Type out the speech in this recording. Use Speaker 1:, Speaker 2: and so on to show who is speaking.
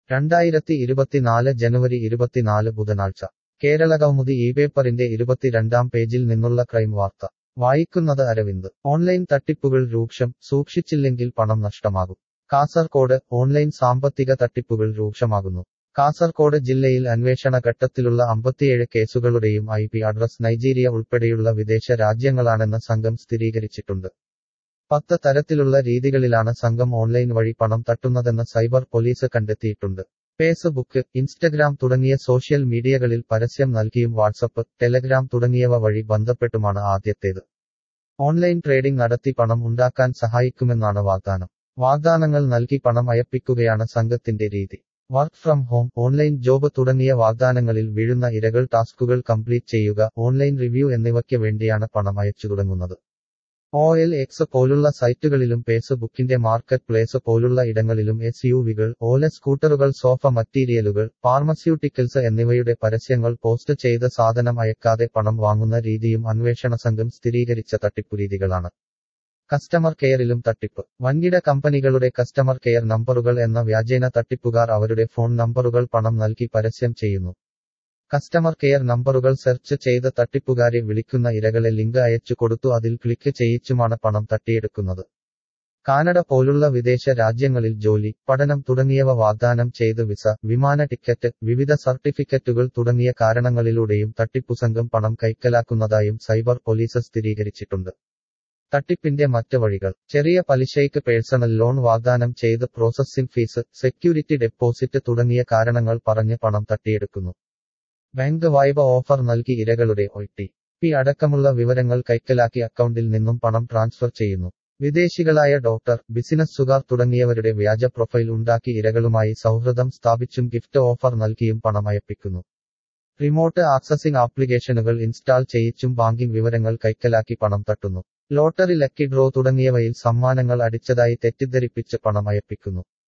Speaker 1: രണ്ടായിരത്തി ഇരുപത്തിനാല് ജനുവരി ഇരുപത്തിനാല് ബുധനാഴ്ച കേരള കൗമുദി ഈ പേപ്പറിന്റെ ഇരുപത്തിരണ്ടാം പേജിൽ നിന്നുള്ള ക്രൈം വാർത്ത വായിക്കുന്നത് അരവിന്ദ് ഓൺലൈൻ തട്ടിപ്പുകൾ രൂക്ഷം സൂക്ഷിച്ചില്ലെങ്കിൽ പണം നഷ്ടമാകും കാസർകോട് ഓൺലൈൻ സാമ്പത്തിക തട്ടിപ്പുകൾ രൂക്ഷമാകുന്നു കാസർകോട് ജില്ലയിൽ അന്വേഷണ ഘട്ടത്തിലുള്ള അമ്പത്തിയേഴ് കേസുകളുടെയും ഐ പി അഡ്രസ് നൈജീരിയ ഉൾപ്പെടെയുള്ള വിദേശ രാജ്യങ്ങളാണെന്ന് സംഘം സ്ഥിരീകരിച്ചിട്ടുണ്ട് പത്ത് തരത്തിലുള്ള രീതികളിലാണ് സംഘം ഓൺലൈൻ വഴി പണം തട്ടുന്നതെന്ന് സൈബർ പോലീസ് കണ്ടെത്തിയിട്ടുണ്ട് ഫേസ്ബുക്ക് ഇൻസ്റ്റഗ്രാം തുടങ്ങിയ സോഷ്യൽ മീഡിയകളിൽ പരസ്യം നൽകിയും വാട്സപ്പ് ടെലഗ്രാം തുടങ്ങിയവ വഴി ബന്ധപ്പെട്ടുമാണ് ആദ്യത്തേത് ഓൺലൈൻ ട്രേഡിംഗ് നടത്തി പണം ഉണ്ടാക്കാൻ സഹായിക്കുമെന്നാണ് വാഗ്ദാനം വാഗ്ദാനങ്ങൾ നൽകി പണം അയപ്പിക്കുകയാണ് സംഘത്തിന്റെ രീതി work from home online job തുടങ്ങിയ വാഗ്ദാനങ്ങളിൽ വീഴുന്ന ഇരകൾ ടാസ്കുകൾ കംപ്ലീറ്റ് ചെയ്യുക ഓൺലൈൻ റിവ്യൂ എന്നിവയ്ക്ക് വേണ്ടിയാണ് പണം അയച്ചു തുടങ്ങുന്നത് ഒ എൽ എക്സ് പോലുള്ള സൈറ്റുകളിലും ഫേസ്ബുക്കിന്റെ മാർക്കറ്റ് പ്ലേസ് പോലുള്ള ഇടങ്ങളിലും എസ് യു വികൾ ഓല സ്കൂട്ടറുകൾ സോഫ മറ്റീരിയലുകൾ ഫാർമസ്യൂട്ടിക്കൽസ് എന്നിവയുടെ പരസ്യങ്ങൾ പോസ്റ്റ് ചെയ്ത സാധനം അയക്കാതെ പണം വാങ്ങുന്ന രീതിയും അന്വേഷണ സംഘം സ്ഥിരീകരിച്ച തട്ടിപ്പുരീതികളാണ് കസ്റ്റമർ കെയറിലും തട്ടിപ്പ് വൻകിട കമ്പനികളുടെ കസ്റ്റമർ കെയർ നമ്പറുകൾ എന്ന വ്യാജേന തട്ടിപ്പുകാർ അവരുടെ ഫോൺ നമ്പറുകൾ പണം നൽകി പരസ്യം ചെയ്യുന്നു കസ്റ്റമർ കെയർ നമ്പറുകൾ സെർച്ച് ചെയ്ത് തട്ടിപ്പുകാരെ വിളിക്കുന്ന ഇരകളെ ലിങ്ക് അയച്ചു കൊടുത്തു അതിൽ ക്ലിക്ക് ചെയ്യിച്ചുമാണ് പണം തട്ടിയെടുക്കുന്നത് കാനഡ പോലുള്ള വിദേശ രാജ്യങ്ങളിൽ ജോലി പഠനം തുടങ്ങിയവ വാഗ്ദാനം ചെയ്ത് വിസ വിമാന ടിക്കറ്റ് വിവിധ സർട്ടിഫിക്കറ്റുകൾ തുടങ്ങിയ കാരണങ്ങളിലൂടെയും തട്ടിപ്പു സംഘം പണം കൈക്കലാക്കുന്നതായും സൈബർ പോലീസ് സ്ഥിരീകരിച്ചിട്ടുണ്ട് തട്ടിപ്പിന്റെ മറ്റ് വഴികൾ ചെറിയ പലിശയ്ക്ക് പേഴ്സണൽ ലോൺ വാഗ്ദാനം ചെയ്ത് പ്രോസസ്സിംഗ് ഫീസ് സെക്യൂരിറ്റി ഡെപ്പോസിറ്റ് തുടങ്ങിയ കാരണങ്ങൾ പറഞ്ഞ് പണം തട്ടിയെടുക്കുന്നു ബാങ്ക് വായ്പ ഓഫർ നൽകി ഇരകളുടെ ഒ ടി പി അടക്കമുള്ള വിവരങ്ങൾ കൈക്കലാക്കി അക്കൗണ്ടിൽ നിന്നും പണം ട്രാൻസ്ഫർ ചെയ്യുന്നു വിദേശികളായ ഡോക്ടർ ബിസിനസ്സുകാർ തുടങ്ങിയവരുടെ വ്യാജ പ്രൊഫൈൽ ഉണ്ടാക്കി ഇരകളുമായി സൗഹൃദം സ്ഥാപിച്ചും ഗിഫ്റ്റ് ഓഫർ നൽകിയും പണം അയപ്പിക്കുന്നു റിമോട്ട് ആക്സസിംഗ് ആപ്ലിക്കേഷനുകൾ ഇൻസ്റ്റാൾ ചെയ്യിച്ചും ബാങ്കിംഗ് വിവരങ്ങൾ കൈക്കലാക്കി പണം തട്ടുന്നു ലോട്ടറി ലക്കി ഡ്രോ തുടങ്ങിയവയിൽ സമ്മാനങ്ങൾ അടിച്ചതായി തെറ്റിദ്ധരിപ്പിച്ച് പണം അയപ്പിക്കുന്നു